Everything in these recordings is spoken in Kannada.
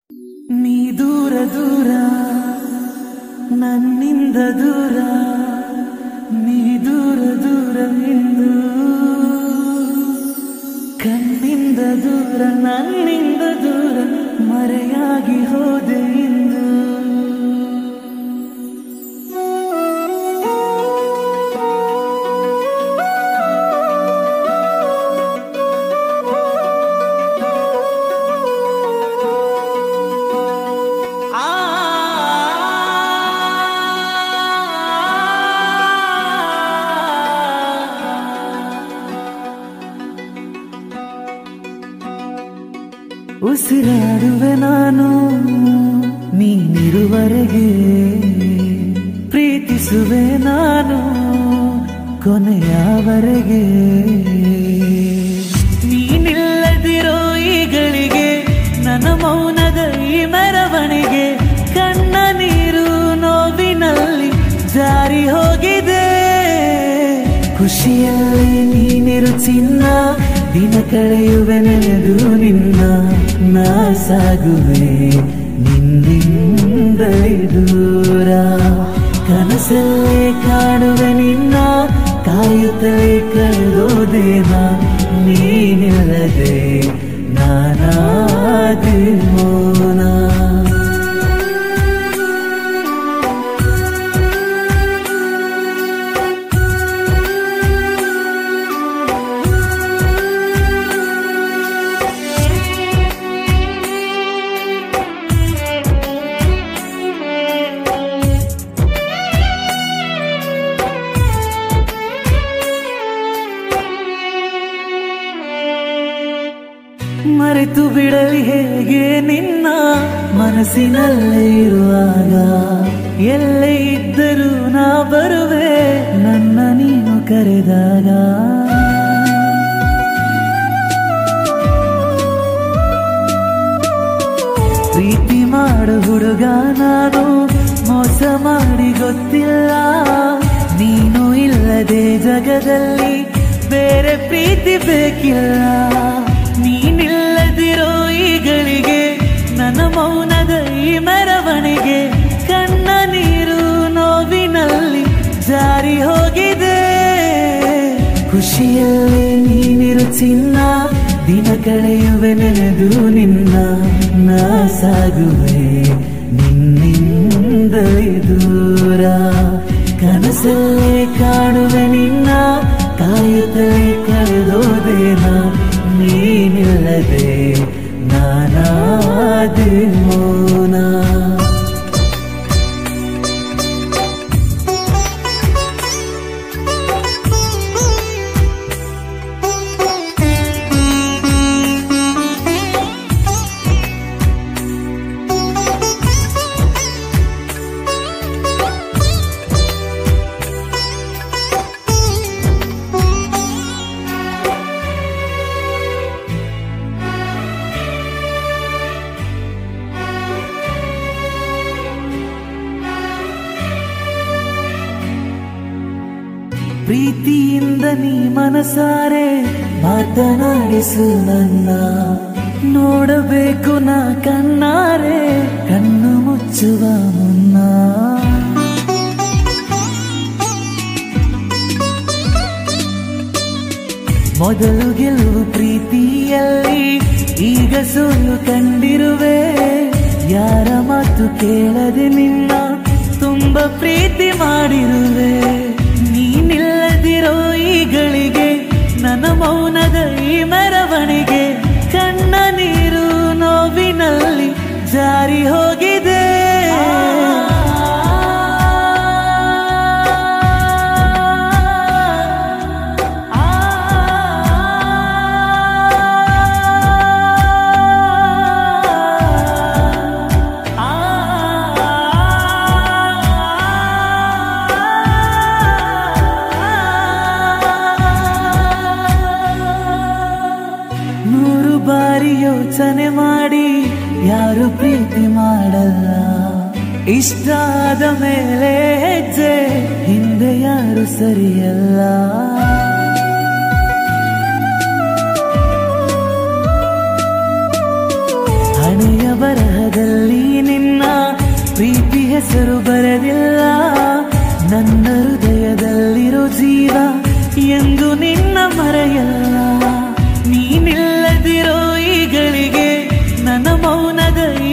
ನೀ ದೂರ ದೂರ ನನ್ನಿಂದ ದೂರ ನೀ ದೂರ ದೂರ ನಿಂದು ಕಣ್ಣಿಂದ ದೂರ ನನ್ನಿಂದ ದೂರ ಮರೆಯಾಗಿ ಹೋದೆ ಇಂದು ಉಸಿರಾಡುವೆ ನಾನು ನೀನಿರುವರೆಗೆ ಪ್ರೀತಿಸುವೆ ನಾನು ಕೊನೆಯವರೆಗೆ ನೀನಿಲ್ಲದಿರೋ ಈಗಳಿಗೆ ನನ್ನ ಮೌನದ ಈ ಮೆರವಣಿಗೆ ಕಣ್ಣ ನೀರು ನೋವಿನಲ್ಲಿ ಜಾರಿ ಹೋಗಿದೆ ಖುಷಿಯಲ್ಲಿ ನೀನಿರು ಚಿನ್ನ ದಿನ ಕಳೆಯುವೆ ನೆನೆದು ನಿನ್ನ ನಾ ಸಾಗುವೆ ನಿನ್ನಿಂದಲೇ ದೂರ ಕನಸಲ್ಲೇ ಕಾಣುವೆ ನಿನ್ನ ಕಾಯುತ್ತಲೇ ಕಳೆದೋದೇನ ನೀನಿಲ್ಲದೆ ನಾನಾದೆ ಮೌನ ಮರೆತು ಬಿಡಲಿ ಹೇಗೆ ನಿನ್ನ ಮನಸ್ಸಿನಲ್ಲೇ ಇರುವಾಗ ಎಲ್ಲೇ ಇದ್ದರೂ ನಾ ಬರುವೆ ನನ್ನ ನೀನು ಕರೆದಾಗ ಪ್ರೀತಿ ಮಾಡು ಹುಡುಗ ನಾನು ಮೋಸ ಮಾಡಿ ಗೊತ್ತಿಲ್ಲ ನೀನು ಇಲ್ಲದೆ ಜಗದಲ್ಲಿ ಬೇರೆ ಪ್ರೀತಿ ಬೇಕಿಲ್ಲ ನೀನಿಲ್ಲದಿರೋ ಈಗಳಿಗೆ ನನ್ನ ಮೌನದ ಈ ಮೆರವಣಿಗೆ ಕಣ್ಣ ನೀರು ನೋವಿನಲ್ಲಿ ಜಾರಿ ಹೋಗಿದೆ ಖುಷಿಯಲ್ಲಿ ನೀನಿರು ಚಿನ್ನ ದಿನ ಕಳೆಯುವೆ ನೆನೆದು ನಿನ್ನ ನಾ ಸಾಗುವೆ ನಿನ್ನಿಂದಲೇ ದೂರ ಕನಸಲ್ಲೇ ಕಾಣುವೆ ನಿನ್ನ ಕಾಯುತ್ತಲೇ ಕಳೆದೋದೇನ ನೀನಿಲ್ಲದೆ ನಾನಾದೆ ಮೌನ ಪ್ರೀತಿಯಿಂದ ನೀ ಮನಸಾರೆ ಮಾತನಾಡಿಸು ನನ್ನ ನೋಡಬೇಕು ನಾ ಕಣ್ಣಾರೆ ಕಣ್ಣು ಮುಚ್ಚುವ ಮುನ್ನ ಮೊದಲು ಗೆಲುವು ಪ್ರೀತಿಯಲ್ಲಿ ಈಗ ಸೋಲು ಕಂಡಿರುವೆ ಯಾರ ಮಾತು ಕೇಳದೆ ನಿನ್ನ ತುಂಬ ಪ್ರೀತಿ ಮಾಡಿರುವೆ ನೀನಿಲ್ಲದಿರೋ ಈಗಳಿಗೆ ನನ್ನ ಮೌನದ ಈ ಮೆರವಣಿಗೆ ಕಣ್ಣ ನೀರು ನೋವಿನಲ್ಲಿ ಜಾರಿ ಹೋಗಿದೆ ನೂರು ಬಾರಿ ಯೋಚನೆ ಮಾಡಿ ಯಾರು ಪ್ರೀತಿ ಮಾಡಲ್ಲ ಇಷ್ಟ ಆದ ಮೇಲೆ ಹೆಜ್ಜೆ ಹಿಂದೆ ಯಾರು ಸರಿಯಲ್ಲ ಹಣೆಯ ಬರಹದ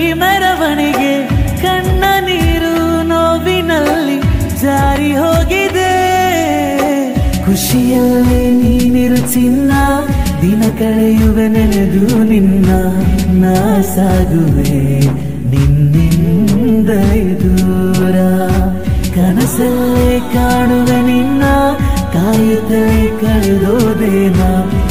ಮೆರವಣಿಗೆ ಕಣ್ಣ ನೀರು ನೋವಿನಲ್ಲಿ ಜಾರಿ ಹೋಗಿದೆ ಖುಷಿಯಲ್ಲಿ ನೀನಿರು ಚಿನ್ನ ದಿನ ಕಳೆಯುವೆ ನೆನೆದು ನಿನ್ನ ನಾ ಸಾಗುವೆ ನಿನ್ನಿಂದ ದೂರ ಕನಸಲ್ಲೇ ಕಾಣುವೆ ನಿನ್ನ ಕಾಯುತ್ತಲೇ ಕಳೆದೋದೇನಾ